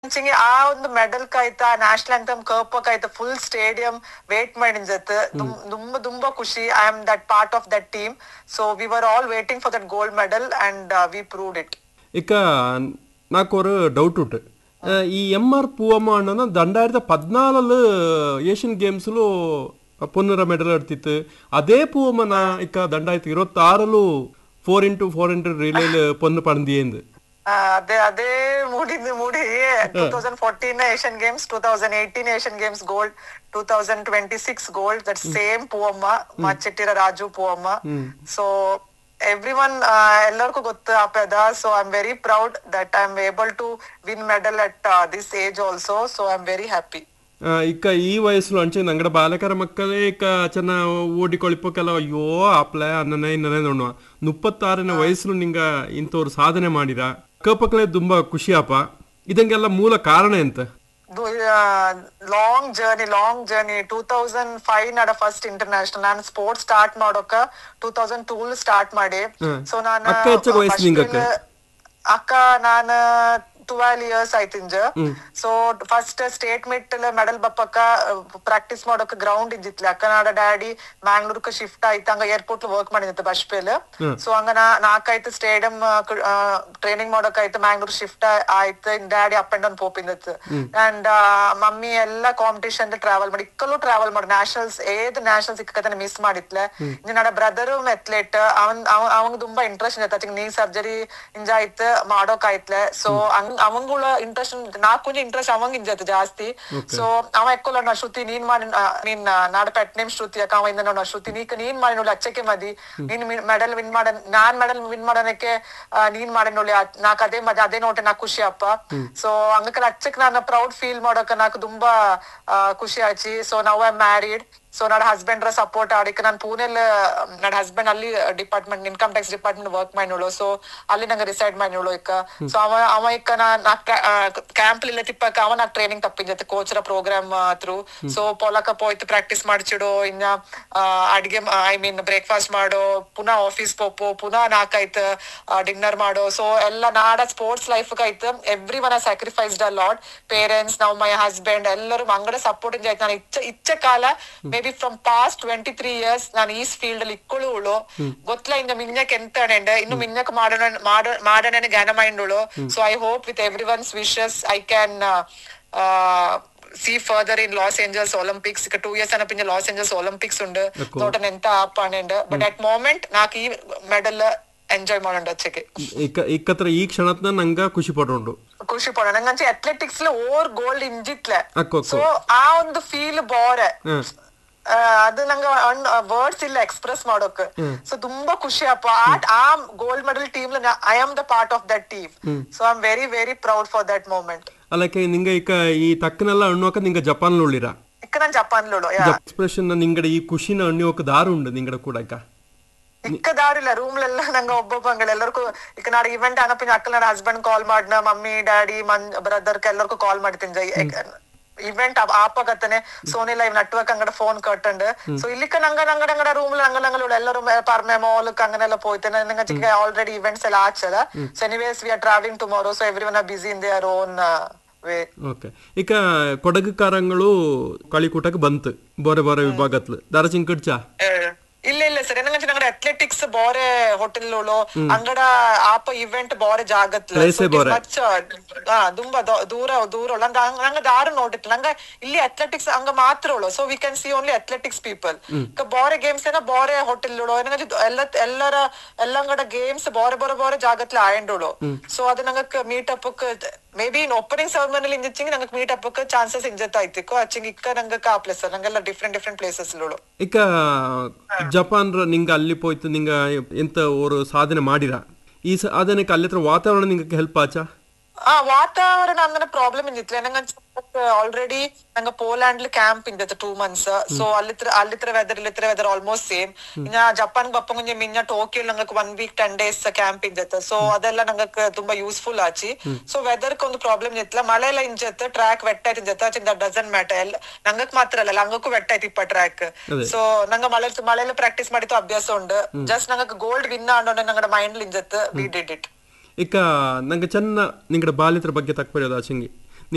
ಅಂಚಿಂಗೆ ಆ ಒಂದು ಮೆಡಲ್ ಕಾಯ್ತ ನ್ಯಾಷನಲ್ ಅಂತಮ್ ಕಪ್ ಕಾಯ್ತ ಫುಲ್ ಸ್ಟೇಡಿಯಂ ವೇಟ್ ಮಾಡಿಂಜತ್ ತುಂಬ ತುಂಬ ಖುಷಿ I am that part of that team so we were all waiting for that gold medal and we proved it ఇక నాకు ఒక డౌట్ ఉంటు ఈ ఎంఆర్ పూవమ్మ అన్న దండాయిరത്തി పద్నాలుగు ఏషియన్ గేమ్స్లో పొన్నుర మెడల్ ఎಡ್ತಿತ್ತು ಅದೇ పూవಮ್ಮನ ಇಕ್ಕ ದಂಡಾಯ್ತು ಇರುವತ್ತಾರಲು ಫೋರ್ ಇಂಟು ಫೋರ್ ಇಂಟು ರಿಲೇಲ್ ಪೊನ್ನು ಪಡೆದಿಯೇಂದು ಆ, ಅದೇ ಅದೇ ಮೂಡಿಂದು ಮೂಡಿ two thousand fourteen Asian Games two thousand eighteen Asian Games gold two thousand twenty six gold that same Poovamma Machettira Raju Poovamma so everyone ಎಲ್ಲರಿಗೂ ಗೊತ್ತು ಆ ಪದ so I am very proud that I am able to win medal at this age also so I am very happy ఇక ఈ వయసులో అంటే నంగడ బాలకర మక్కలే ఇక చిన్న ಓಡಿಕೊಳಿಪಕ್ಕೆಲ್ಲ ಅಯ್ಯೋ ಆಪ್ಲೆ ಅನ್ನನೇ ಇನ್ನನೇ ನೋಡುವ ಮುಪ್ಪತ್ತಾರನೇ ವಯಸ್ಸು ನಿಂಗ ಇಂಥವ್ರು ಸಾಧನೆ ಮಾಡಿರ ಕಪ್ಪಕ್ಲೆ ತುಂಬಾ ಖುಷಿಯಪ್ಪ ಇದಂಗೆಲ್ಲ ಮೂಲ ಕಾರಣ ಎಂತ long journey long journey two thousand five ನಡ ಫಸ್ಟ್ ಇಂಟರ್ನ್ಯಾಷನಲ್ ನಾನು ಸ್ಪೋರ್ಟ್ಸ್ ಸ್ಟಾರ್ಟ್ ಮಾಡೋಕ ಟೂ ತೌಸಂಡ್ ಟೂ ಸ್ಟಾರ್ಟ್ ಮಾಡಿ ಸೊ ನಾನು ಅಕ್ಕ ಹೆಚ್ಚು ವಯಸ್ಸು first ನಿಂಗಕ್ಕ? ಗೆಲ್ಲ- ಅಕ್ಕ ನಾನು ಟ್ವೆಲ್ ಇಯರ್ಸ್ ಆಯ್ತಿಂಜ so first state meet medal ಬಪ್ಪಕ್ಕ ಪ್ರಾಕ್ಟೀಸ್ ಮಾಡೋಕ ಗ್ರೌಂಡ್ ಇದ್ದಿತ್ಲೆ ಅಕ್ಕ ನಾಡ ಡ್ಯಾಡಿ ಮ್ಯಾಂಗ್ಳೂರ್ಕ ಶಿಫ್ಟ್ ಆಯ್ತು ಹಂಗ ಏರ್ಪೋರ್ಟ್ ವರ್ಕ್ ಮಾಡಿದ್ದೆ ಬಸ್ ಪೇಲ್ ಸೊ ಹಂಗ ನಾ ನಾಲ್ಕಾಯ್ತು ಸ್ಟೇಡಿಯಂ ಟ್ರೈನಿಂಗ್ ಮಾಡೋಕ್ ಆಯ್ತು ಮ್ಯಾಂಗ್ಳೂರ್ ಶಿಫ್ಟ್ ಆಯ್ತು ಡ್ಯಾಡಿ ಅಪ್ ಅಂಡ್ ಡೌನ್ ಪೋಪಿಂದತ್ತು ಅಂಡ್ ಮಮ್ಮಿ ಎಲ್ಲ ಕಾಂಪಿಟೇಷನ್ ಟ್ರಾವೆಲ್ ಮಾಡಿ ಇಕ್ಕಲು ಟ್ರಾವೆಲ್ ಮಾಡಿ ನ್ಯಾಷನಲ್ಸ್ ಏದ್ ನ್ಯಾಷನಲ್ಸ್ ಇಕ್ಕತನ ಮಿಸ್ ಮಾಡಿತ್ಲೆ ಇನ್ನು ನಡ ಬ್ರದರ್ ಎತ್ಲೆಟ್ ಅವನ್ ಅವಂಗ ತುಂಬಾ ಇಂಟ್ರೆಸ್ಟ್ ಇರ್ತೈತಿ ನೀ ಸರ್ಜರಿ ಇಂಜ ಆಯ್ತು ಮಾಡೋಕ್ ಆಯ್ತ್ಲೆ ಸೊ ಹಂಗ್ ಅವಂಗುಳ ಇಂಟ್ರೆಸ್ಟ್ ನಾ ಕೊಂಚ ಇಂಟ್ರೆಸ್ಟ್ ಅವಂಗ ಇಂಜತ್ ಜಾಸ್ತಿ ಸೊ ಅವ ಎಕ್ಕೊಲ್ಲ ನಾ ಶ್ರುತಿ ನೀನ್ ಮಾಡಿ ಆ, ನೀನ್ ನಾಡ ಪೆಟ್ ನೇಮ್ ಶ್ರುತಿ ಅಕ್ಕ ಅವ ಇಂದ ನೋಡ ಶ್ರುತಿ ನೀಕ್ ನೀನ್ ಮಾಡಿ ನೋಡಿ ಅಚ್ಚಕ್ಕೆ ಮದಿ ನೀನ್ ಮೆಡಲ್ ವಿನ್ ಮಾಡ ನಾನ್ ಮೆಡಲ್ ವಿನ್ ಮಾಡನಕ್ಕೆ ಆ, ನೀನ್ ಮಾಡಿ ನೋಡಿ ನಾಕ್ ಅದೇ ಮದಿ ಅದೇ ನೋಟೆ ನಾ ಖುಷಿ ಅಪ್ಪ ಸೊ ಹಂಗಕ್ಕೆ ಅಚ್ಚಕ್ ನಾನು ಪ್ರೌಡ್ ಫೀಲ್ ಮಾಡೋಕ ನಾಕ್ ತುಂಬಾ ಆ, ಖುಷಿ ಆಚಿ so now I married so ನಡ್ ಹಸ್ಬೆಂಡ್ ರ ಸಪೋರ್ಟ್ ಆಡಿಕ ನಾನು ಪೂನೆಲ್ ನಡ್ ಹಸ್ಬೆಂಡ್ ಅಲ್ಲಿ department income tax department work ಮಾಡಿನೋಳು ಸೊ ಅಲ್ಲಿ ನಂಗೆ ರಿಸೈಡ್ ಮಾಡಿನೋಳು ಇಕ್ಕ ಸೊ ಅವ ಅವ ಇಕ್ಕ ನಾ ಕ್ಯಾಂಪ್ ಇಲ್ಲ ತಿಪ್ಪಕ ಅವ ನಾ ಟ್ರೈನಿಂಗ್ ತಪ್ಪಿಂಜತ್ತೆ ಕೋಚ್ ರ ಪ್ರೋಗ್ರಾಮ್ ಥ್ರೂ ಸೊ ಪೊಲಕ ಪೋಯ್ತು ಪ್ರಾಕ್ಟೀಸ್ ಮಾಡಿಚಿಡು ಇನ್ನ ಆ, ಅಡ್ಗೆ ಐ ಮೀನ್ ಬ್ರೇಕ್ಫಾಸ್ಟ್ ಮಾಡೋ ಪುನಃ ಆಫೀಸ್ ಪೋಪು ಪುನಃ ನಾಕಾಯ್ತು ಡಿನ್ನರ್ ಮಾಡೋ ಸೊ ಎಲ್ಲ ನಾಡ ಸ್ಪೋರ್ಟ್ಸ್ ಲೈಫ್ ಆಯ್ತು everyone sacrificed a lot parents ನಾವು ಮೈ ಹಸ್ಬೆಂಡ್ ಎಲ್ಲರೂ ಮಂಗಡ ಸಪೋರ್ಟ್ ಆಯ್ತು ನಾನು ಇಚ್ಚ ಇಚ್ಚ ಕಾಲ maybe from past twenty three years ನಾನು ಈ ಫೀಲ್ಡ್ ಅಲ್ಲಿ ಇಕ್ಕಳುಳು ಗೊತ್ತಲ ಇಂದ ಮಿನ್ನಕ್ ಎಂತ ಅಣೆಂಡ್ ಇನ್ನು ಮಿನ್ನಕ್ ಮಾಡೋಣ ಮಾಡೋ ಮಾಡೋಣ ಜ್ಞಾನ ಮೈಂಡುಳು so I hope with everyone's wishes I can see further in Los Angeles Olympics ಇక టూ ఇయర్స్ అన్న లాస్ ఏంజల్స్ ఒలింపిక్స్ ఉండు తోట ఎంత ఆపానండ్ బట్ అట్ మూమెంట్ నాకు ఈ మెడల్ ఎంజాయ్ ಮಾಡೋಣ వచ్చేకి ಇಕ್ಕ ಇಕ್ಕತ್ರ ಈ ಕ್ಷಣತ್ನ ನಂಗ ಖುಷಿ ಪಡೋಂಡು ಖುಷಿ ಪಡೋಣ ನಂಗಂಚೆ ಅಥ್ಲೆಟಿಕ್ಸ್ ಓವರ್ ಗೋಲ್ಡ್ ಇಂಜಿತ್ಲೆ ಅಕ್ಕೊ ಸೊ ಆ ಒಂದು ಫೀಲ್ ಬೋರೆ ಹ್ಮ್. ಆ, ಅದು ನಂಗೆ ವರ್ಡ್ಸ್ ಇಲ್ಲ ಎಕ್ಸ್ಪ್ರೆಸ್ ಮಾಡೋಕ್ ಸೊ ತುಂಬಾ ಖುಷಿ ಅಪ್ಪ ಆ ಆ gold medal team I am the part of that team so I am very very proud for that moment ಅಲ್ಲಕ್ಕೆ ನಿಂಗ ಇಕ್ಕ ಈ ತಕ್ಕನೆಲ್ಲ ಅಣ್ಣೋಕ ನಿಂಗ ಜಪಾನ್ ಉಳ್ಳಿರ ಇಕ್ಕ ನಾನು ಜಪಾನ್ ಲೋಡು ಎಕ್ಸ್ಪ್ರೆಷನ್ ನಿಂಗಡ ಈ ಖುಷಿನ ಅಣ್ಣಿಯೋಕ ದಾರು ಉಂಡು ನಿಂಗಡ ಕೂಡ ಇಕ್ಕ ಇಕ್ಕ ದಾರಿಲ್ಲ ರೂಮ್ ಎಲ್ಲ ನಂಗೆ ಒಬ್ಬೊಬ್ಬಂಗಳ ಎಲ್ಲರಿಗೂ ಇಕ್ಕ ನಾಡ ಇವೆಂಟ್ ಅನಪಿನ ಅಕ್ಕ ನನ್ನ ಹಸ್ಬೆಂಡ್ ಕಾಲ್ ಮಾಡ್ನ ಮಮ್ಮಿ ಡ್ಯಾಡಿ ಮನ್ ಬ್ರದರ್ ಎಲ್ಲರಿಗೂ ಕಾಲ್ ಮಾಡ್ತೀನಿ ಇವೆಂಟ್ ಆಪಗತ್ತನೆ ಸೋನಿ ಲೈವ್ ನೆಟ್ವರ್ಕ್ ಅಂಗಡ ಫೋನ್ ಕಟ್ಟಂಡ್ ಸೊ ಇಲ್ಲಿಕ್ಕ ನಂಗ ನಂಗಡ ಅಂಗಡ ರೂಮ್ ನಂಗ ನಂಗಲ ಎಲ್ಲರೂ ಪರ್ಮೆ ಮಾಲ್ಕ್ ಅಂಗನೆಲ್ಲ പോയിട്ട് ನಂಗೆ ಚಿಕ್ಕ ಆಲ್ರೆಡಿ ಇವೆಂಟ್ಸ್ ಎಲ್ಲ ಆಚದ so anyways we are travelling tomorrow so everyone are busy in their own way okay ಇಕ ಕೊಡಗು ಕಾರಂಗಳು ಕಳಿಕೂಟಕ್ಕೆ ಬಂತು ಬೋರೆ ಬೋರೆ ವಿಭಾಗತ್ಲು ದಾರಚಿಂಗ್ ಕಡ್ಚಾ ಇಲ್ಲ ಇಲ್ಲ ಸರ್ ಏನಂದ್ರೆ ನಂಗಡ ಅಥ್ಲೆಟಿಕ್ಸ್ ಬಾರೆ ಹೋಟೆಲ್ ಅಂಗಡ ಆಪ ಇವೆಂಟ್ ಬಾರೆ ಜಾಗತ್ Place ಏ ಬಾರೆ. ಹಾ ತುಂಬಾ ದೊ- ದೂರ ದೂರ ಉಳ್ಳ ನಂಗ ನಂಗ ದಾರು ನೋಡಿತ್ತು ನಂಗ ಇಲ್ಲಿ ಅಥ್ಲೆಟಿಕ್ಸ್ ಹಂಗ ಮಾತ್ರ ಉಳು so we can see only athletics people ಬಾರೆ ಗೇಮ್ಸ್ ಏನ ಬಾರೆ ಹೋಟೆಲ್ ಉಳು ಏನಂದ್ರೆ ಎಲ್ಲ ಎಲ್ಲರ ಎಲ್ಲಂಗಡ ಗೇಮ್ಸ್ ಬಾರೆ ಬಾರೆ ಬಾರೆ ಜಾಗತ್ಲೆ ಆಯಂಡುಳು ಸೊ ಅದು ನಂಗ meet up maybe in opening ಸೆರೆಮನಿಲಿ ಇಂಜಿಂಗ್ ನಂಗೆ ಮೀಟ್ ಅಪ್ ಚಾನ್ಸಸ್ ಇಂಜತ್ ಆಯ್ತಿಕ್ಕು ಅಚ್ಚಿಂಗ್ ಇಕ್ಕ ನಂಗ ಆ ಪ್ಲೇಸ್ ನಂಗೆಲ್ಲ ಡಿಫ್ರೆಂಟ್ ಡಿಫ್ರೆಂಟ್ ಪ್ಲೇಸಸ್ ಉಳು ಇಕ ಜಪಾನ್ ರ ನಿಂಗ ಅಲ್ಲಿ ಪೋಯ್ತು ನಿಂಗ ಎಂತ ಓರು ಸಾಧನೆ ಮಾಡಿರ ಈ ಸಾಧನೆಗೆ ಅಲ್ಲಿ ಹತ್ರ ವಾತಾವರಣ ನಿಂಗೆ ಹೆಲ್ಪ್ ಆಚಾ ಆ ವಾತಾವರಣ ಅಂದ್ರೆ ಪ್ರಾಬ್ಲಮ್ ಇಂದಿತ್ತು ನಂಗೆ ಆಲ್ರೆಡಿ ನಂಗೆ ಪೋಲ್ಯಾಂಡ್ ಕ್ಯಾಂಪ್ ಇಂದತ್ತು ಟೂ ಮಂತ್ಸ್ ಸೊ ಅಲ್ಲಿತ್ರ ಅಲ್ಲಿತ್ರ ವೆದರ್ ಇಲ್ಲಿತ್ರ ವೆದರ್ ಆಲ್ಮೋಸ್ಟ್ ಸೇಮ್ ಇನ್ನ ಜಪಾನ್ ಬಪ್ಪ ಮುಂಜೆ ಮಿನ್ನ ಟೋಕಿಯೋ ನಂಗೆ one week ten days camp ಇಂದತ್ತು ಸೊ ಅದೆಲ್ಲ ನಂಗೆ ತುಂಬಾ ಯೂಸ್ಫುಲ್ ಆಚಿ ಸೊ ವೆದರ್ ಒಂದು ಪ್ರಾಬ್ಲಮ್ ಇತ್ತಲ್ಲ ಮಳೆ ಎಲ್ಲ ಇಂಜತ್ ಟ್ರ್ಯಾಕ್ ವೆಟ್ ಆಯ್ತು ಇಂಜತ್ ಆಚೆ ದಟ್ ಡಸನ್ ಮ್ಯಾಟರ್ ಎಲ್ಲ ನಂಗಕ್ ಮಾತ್ರ ಅಲ್ಲ ಹಂಗಕ್ಕೂ ವೆಟ್ ಆಯ್ತು ಇಪ್ಪ ಟ್ರ್ಯಾಕ್ ಸೊ ನಂಗೆ ಮಳೆ ಮಳೆಲ್ಲ ಪ್ರಾಕ್ಟೀಸ್ ಮಾಡಿತ್ತು ಅಭ್ಯಾಸ ಉಂಡು ಜಸ್ಟ್ ನಂಗೆ ಗೋಲ್ಡ್ ವಿನ್ ಆಡೋಣ ನಂಗಡ ಮೈಂಡ್ ಇಂಜತ್ ವಿ ಡಿಡ್ ಇಟ್ ಇಕ ನಂಗೆ ಚೆನ್ನ ನಿಂಗಡ ಬಾಲ್ಯತ್ರ ಬಗ್ಗೆ ತಕ್ಪರ್ಯೋದು ಆಚೆಂಗಿ